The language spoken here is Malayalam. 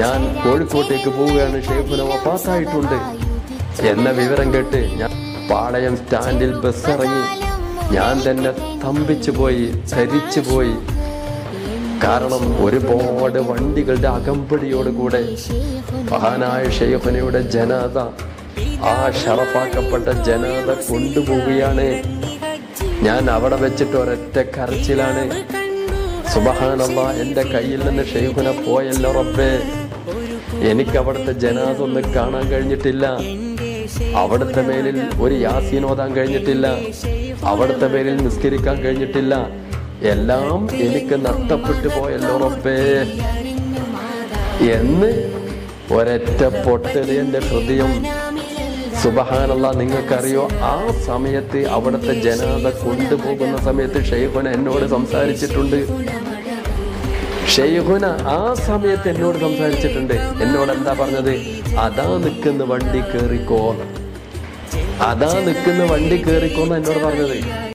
ഞാൻ കോഴിക്കോട്ടേക്ക് പോവുകയാണ് ഷെയ്ഖുന വഫാത്തായിട്ടുണ്ട് എന്ന വിവരം കേട്ട് ഞാൻ പാളയം സ്റ്റാൻഡിൽ ബസ് ഇറങ്ങി ഞാൻ തന്നെ സ്തംഭിച്ചു പോയി ധരിച്ചു പോയി കാരണം ഒരുപാട് വണ്ടികളുടെ അകമ്പടിയോടുകൂടെ മഹാനായ ഷെയ്ഖുനയുടെ ജനാദ ആ ഷറഫാക്കപ്പെട്ട ജനാദ കൊണ്ടുപോവുകയാണ് ഞാൻ അവിടെ വെച്ചിട്ട് ഒരൊറ്റ കരച്ചിലാണ് സുബഹാനല്ല എൻ്റെ കയ്യിൽ നിന്ന് ഷെയ്ഖുന പോയല്ലോ റബ്ബേ എനിക്ക് അവിടുത്തെ ജനാദ ഒന്ന് കാണാൻ കഴിഞ്ഞിട്ടില്ല അവിടുത്തെ മേലിൽ ഒരു യാസീൻ ഓതാൻ കഴിഞ്ഞിട്ടില്ല അവിടുത്തെ മേലിൽ നിസ്കരിക്കാൻ കഴിഞ്ഞിട്ടില്ല എല്ലാം എനിക്ക് നഷ്ടപ്പെട്ടു പോയല്ലോ റബ്ബേ എന്ന് ഒരൊറ്റ പൊട്ടല് എൻ്റെ ഹൃദയം സുബഹാനല്ല നിങ്ങൾക്കറിയോ ആ സമയത്ത് അവിടുത്തെ ജനാത കൊണ്ടുപോകുന്ന സമയത്ത് ഷെയ്ഖുന എന്നോട് സംസാരിച്ചിട്ടുണ്ട് ഷെയ്ഖുന ആ സമയത്ത് എന്നോട് സംസാരിച്ചിട്ടുണ്ട് എന്നോട് എന്താ പറഞ്ഞത് അതാ നിൽക്കുന്ന വണ്ടി കേറിക്കോ അതാ നിൽക്കുന്ന വണ്ടി കേറിക്കോന്ന് എന്നോട് പറഞ്ഞത്